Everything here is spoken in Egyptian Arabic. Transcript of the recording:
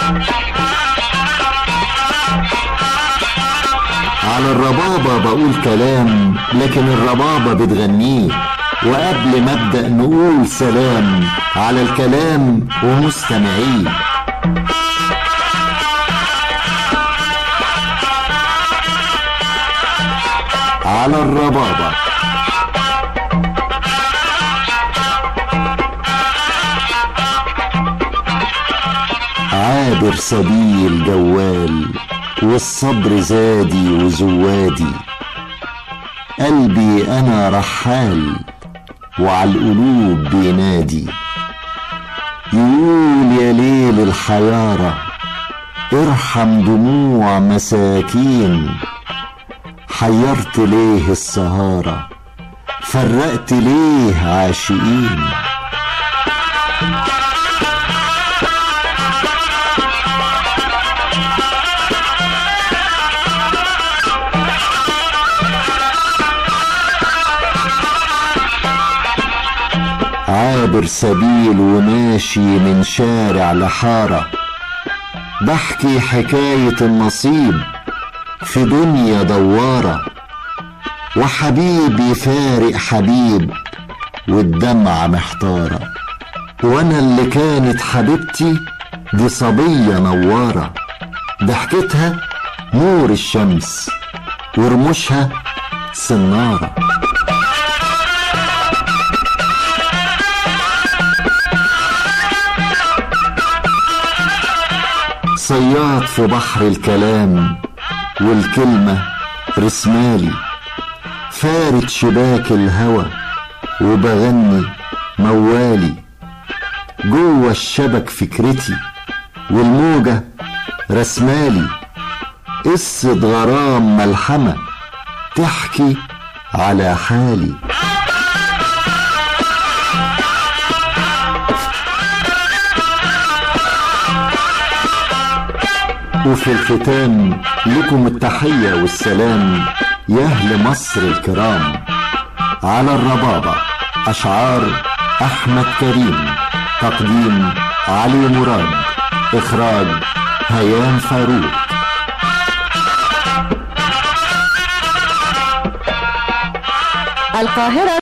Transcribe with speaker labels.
Speaker 1: على الربابة بقول كلام لكن الربابة بتغنيه وقبل ما ابدأ نقول سلام على الكلام ومستمعيه على الربابة عابر سبيل جوال والصبر زادي وزوادي قلبي انا رحال وعلى القلوب بينادي يقول يا ليل الحيارة ارحم دموع مساكين حيرت ليه السهارة فرقت ليه عاشقين عابر سبيل وماشي من شارع لحارة بحكي حكاية النصيب في دنيا دوارة وحبيب يفارق حبيب والدمعة محتارة وانا اللي كانت حبيبتي دي صبية نوارة ضحكتها نور الشمس ورموشها سناره صياد في بحر الكلام والكلمة رسمالي فارد شباك الهوى وبغني موالي جوه الشبك فكرتي والموجة رسمالي قصة غرام ملحمة تحكي على حالي وفي الختام لكم التحية والسلام يا أهل مصر الكرام على الربابة أشعار أحمد كريم تقديم علي مراد إخراج هيام فاروق
Speaker 2: القاهرة